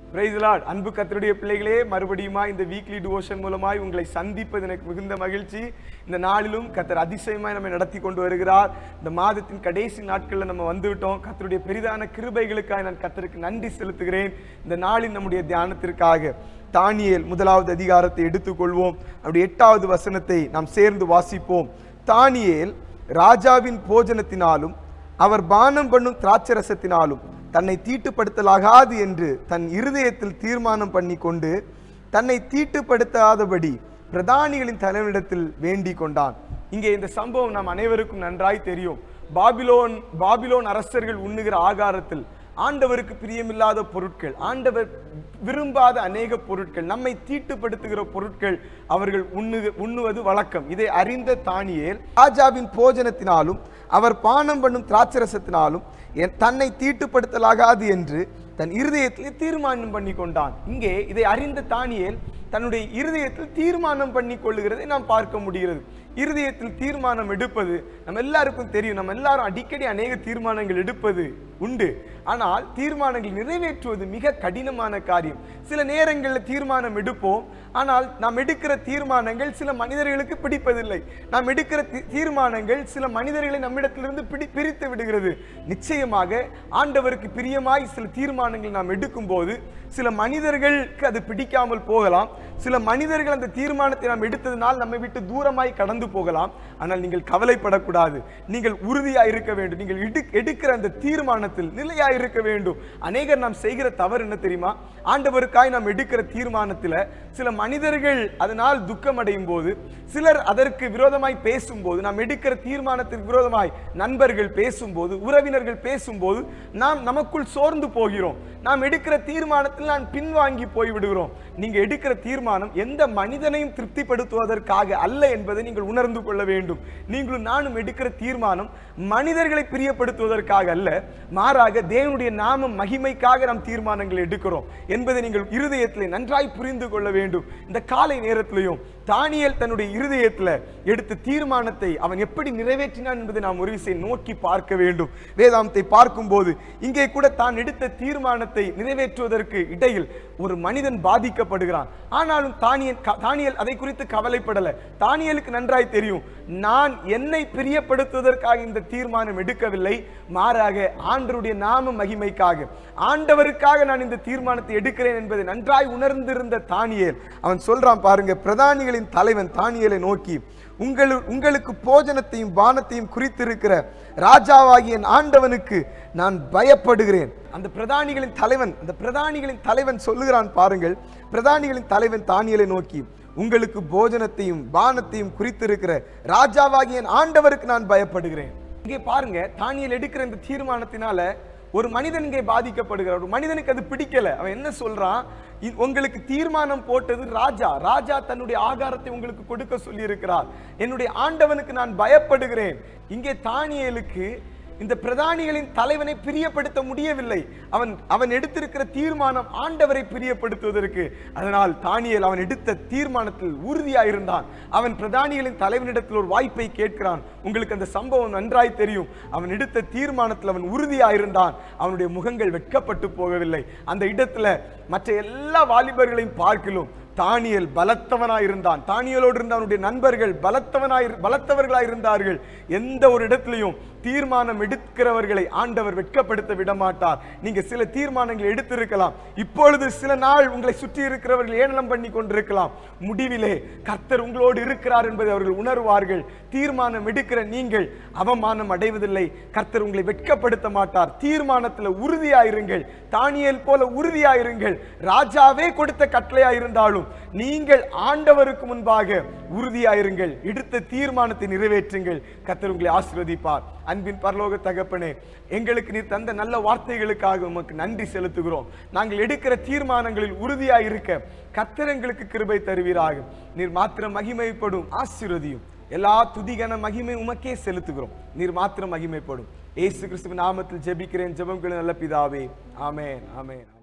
price Lord அன்பு கத்தருடைய பிள்ளைகளே மறுபடியுமா இந்த வீக்லி டிவோஷன் மூலமாய் உங்களை சந்திப்பது எனக்கு மிகுந்த மகிழ்ச்சி இந்த நாளிலும் கத்தர் அதிசயமாய் நம்மை நடத்தி கொண்டு வருகிறார் இந்த மாதத்தின் கடைசி நாட்களில் நம்ம வந்துவிட்டோம் கத்தருடைய பெரிதான கிருபைகளுக்காக நான் கத்தருக்கு நன்றி செலுத்துகிறேன் இந்த நாளின் நம்முடைய தியானத்திற்காக தானியேல் முதலாவது அதிகாரத்தை எடுத்துக்கொள்வோம் அப்படி எட்டாவது வசனத்தை நாம் சேர்ந்து வாசிப்போம் தானியேல் ராஜாவின் போஜனத்தினாலும் அவர் பானம் பண்ணும் திராட்சரசத்தினாலும் தன்னை தீட்டுப்படுத்தலாகாது என்று தன் இருதயத்தில் தீர்மானம் பண்ணி கொண்டு தன்னை தீட்டுப்படுத்தாதபடி பிரதானிகளின் தலைவனிடத்தில் வேண்டிக் கொண்டான் இங்கே இந்த சம்பவம் நாம் அனைவருக்கும் நன்றாய் தெரியும் பாபிலோன் பாபிலோன் அரசர்கள் உண்ணுகிற ஆகாரத்தில் ஆண்டவருக்கு பிரியமில்லாத பொருட்கள் ஆண்டவர் விரும்பாத அநேக பொருட்கள் நம்மை தீட்டுப்படுத்துகிற பொருட்கள் அவர்கள் உண்ணு உண்ணுவது வழக்கம் இதை அறிந்த தானியேல் ராஜாவின் போஜனத்தினாலும் அவர் பானம் பண்ணும் திராட்சரசத்தினாலும் என் தன்னை தீட்டுப்படுத்தலாகாது என்று தன் இருதயத்தில் தீர்மானம் பண்ணி கொண்டான் இங்கே இதை அறிந்த தானியேல் தன்னுடைய இருதயத்தில் தீர்மானம் பண்ணி கொள்ளுகிறதை நாம் பார்க்க முடிகிறது இருதயத்தில் தீர்மானம் எடுப்பது நம்ம எல்லாருக்கும் தெரியும் நம்ம எல்லாரும் அடிக்கடி அநேக தீர்மானங்கள் எடுப்பது உண்டு ஆனால் தீர்மானங்கள் நிறைவேற்றுவது மிக கடினமான காரியம் சில நேரங்களில் தீர்மானம் எடுப்போம் ஆனால் நாம் எடுக்கிற தீர்மானங்கள் சில மனிதர்களுக்கு பிடிப்பதில்லை நாம் எடுக்கிற தீ- தீர்மானங்கள் சில மனிதர்களை நம்மிடத்திலிருந்து பிடி பிரித்து விடுகிறது நிச்சயமாக ஆண்டவருக்கு பிரியமாய் சில தீர்மானங்கள் நாம் எடுக்கும்போது சில மனிதர்களுக்கு அது பிடிக்காமல் போகலாம் சில மனிதர்கள் அந்த தீர்மானத்தை நாம் எடுத்ததினால் நம்மை விட்டு தூரமாய் கடந்து போகலாம் ஆனால் நீங்கள் கவலைப்படக்கூடாது நீங்கள் உறுதியா இருக்க வேண்டும் நீங்கள் எடு எடுக்கிற அந்த தீர்மானத்தில் நிலையா இருக்க வேண்டும் அநேகர் நாம் செய்கிற தவறு என்ன தெரியுமா ஆண்டவருக்காய் நாம் எடுக்கிற தீர்மானத்தில் சில மனிதர்கள் அதனால் துக்கம் அடையும் போது சிலர் அதற்கு விரோதமாய் பேசும்போது நாம் எடுக்கிற தீர்மானத்திற்கு விரோதமாய் நண்பர்கள் பேசும்போது உறவினர்கள் பேசும்போது நாம் நமக்குள் சோர்ந்து போகிறோம் நாம் எடுக்கிற தீர்மானத்தில் நான் பின்வாங்கி போய் விடுகிறோம் நீங்க எடுக்கிற தீர்மானம் எந்த மனிதனையும் திருப்திப்படுத்துவதற்காக அல்ல என்பதை நீங்கள் உணர்ந்து கொள்ள வேண்டும் நீங்களும் நானும் எடுக்கிற தீர்மானம் மனிதர்களை பிரியப்படுத்துவதற்காக அல்ல மாறாக தேவனுடைய நாம மகிமைக்காக நாம் தீர்மானங்கள் எடுக்கிறோம் என்பதை நீங்கள் இருதயத்திலே நன்றாய் புரிந்து கொள்ள வேண்டும் இந்த காலை நேரத்திலையும் தானியேல் தன்னுடைய இருதயத்தில் எடுத்த தீர்மானத்தை அவன் எப்படி நிறைவேற்றினான் என்பதை நாம் ஒரு விஷயம் நோக்கி பார்க்க வேண்டும் வேதாந்தத்தை பார்க்கும்போது இங்கே கூட தான் எடுத்த தீர்மானத்தை நிறைவேற்றுவதற்கு இடையில் ஒரு மனிதன் பாதிக்கப்படுகிறான் ஆனாலும் தானியல் க- தானியேல் அதை குறித்து கவலைப்படல தானியலுக்கு நன்றாய் தெரியும் நான் என்னை பிரியப்படுத்துவதற்காக இந்த தீர்மானம் எடுக்கவில்லை மாறாக ஆண்டவருடைய நாம மகிமைக்காக ஆண்டவருக்காக நான் இந்த தீர்மானத்தை எடுக்கிறேன் என்பதை நன்றாய் உணர்ந்திருந்த தானியேல் அவன் சொல்றான் பாருங்க பிரதானிகளின் தலைவன் தானியேலை நோக்கி உங்களு உங்களுக்கு போஜனத்தையும் பானத்தையும் குறித்திருக்கிற ராஜாவாகிய என் ஆண்டவனுக்கு நான் பயப்படுகிறேன் அந்த பிரதானிகளின் தலைவன் அந்த பிரதானிகளின் தலைவன் சொல்லுகிறான் பாருங்கள் பிரதானிகளின் தலைவன் தானியலை நோக்கி உங்களுக்கு போஜனத்தையும் பானத்தையும் குறித்திருக்கிற ராஜாவாகிய என் ஆண்டவருக்கு நான் பயப்படுகிறேன் இங்கே பாருங்க தானியல் எடுக்கிற இந்த தீர்மானத்தினால ஒரு மனிதன் இங்கே பாதிக்கப்படுகிறார் ஒரு மனிதனுக்கு அது பிடிக்கல அவன் என்ன சொல்றான் இ- உங்களுக்கு தீர்மானம் போட்டது ராஜா ராஜா தன்னுடைய ஆகாரத்தை உங்களுக்கு கொடுக்க சொல்லி இருக்கிறார் என்னுடைய ஆண்டவனுக்கு நான் பயப்படுகிறேன் இங்கே தானியேலுக்கு இந்த பிரதானிகளின் தலைவனை பிரியப்படுத்த முடியவில்லை அவன் அவன் எடுத்திருக்கிற தீர்மானம் ஆண்டவரை பிரியப்படுத்துவதற்கு அதனால் தானியேல் அவன் எடுத்த தீர்மானத்தில் உறுதியாயிருந்தான் அவன் பிரதானிகளின் தலைவனிடத்தில் ஒரு வாய்ப்பை கேட்கிறான் உங்களுக்கு அந்த சம்பவம் நன்றாய் தெரியும் அவன் எடுத்த தீர்மானத்தில் அவன் உறுதியாயிருந்தான் அவனுடைய முகங்கள் வெட்கப்பட்டு போகவில்லை அந்த இடத்துல மற்ற எல்லா வாலிபர்களையும் பார்க்கிலும் தானியல் பலத்தவனாய் இருந்தான் தானியலோடு இருந்த அவனுடைய நண்பர்கள் பலத்தவனாய் பலத்தவர்களாய் இருந்தார்கள் எந்த ஒரு இடத்திலையும் தீர்மானம் எடுக்கிறவர்களை ஆண்டவர் வெட்கப்படுத்த விட மாட்டார் நீங்க சில தீர்மானங்கள் எடுத்திருக்கலாம் இப்பொழுது சில நாள் உங்களை சுற்றி இருக்கிறவர்கள் ஏளனம் பண்ணி கொண்டிருக்கலாம் முடிவிலே கர்த்தர் உங்களோடு இருக்கிறார் என்பதை அவர்கள் உணர்வார்கள் தீர்மானம் எடுக்கிற நீங்கள் அவமானம் அடைவதில்லை கர்த்தர் உங்களை வெட்கப்படுத்த மாட்டார் தீர்மானத்தில் உறுதியாயிருங்கள் தானியேல் போல உறுதியாயிருங்கள் ராஜாவே கொடுத்த கட்டளையா இருந்தாலும் நீங்கள் ஆண்டவருக்கு முன்பாக உறுதியாயிருங்கள் எடுத்த தீர்மானத்தை நிறைவேற்றுங்கள் கர்த்தர் உங்களை ஆசீர்வதிப்பார் அன்பின் பரலோக தகப்பனே எங்களுக்கு நீர் தந்த நல்ல வார்த்தைகளுக்காக உமக்கு நன்றி செலுத்துகிறோம் நாங்கள் எடுக்கிற தீர்மானங்களில் உறுதியாய் இருக்க கர்த்தர் எங்களுக்கு கிருபை தருவீராக நீர் மாத்திரம் மகிமைப்படும் ஆசீர்வதியும் எல்லா துதிகன மகிமை உமக்கே செலுத்துகிறோம் நீர் மாத்திரம் மகிமைப்படும் ஏசு கிறிஸ்துவின் நாமத்தில் ஜெபிக்கிறேன் ஜெபங்கள் நல்ல பிதாவே ஆமென் ஆமென்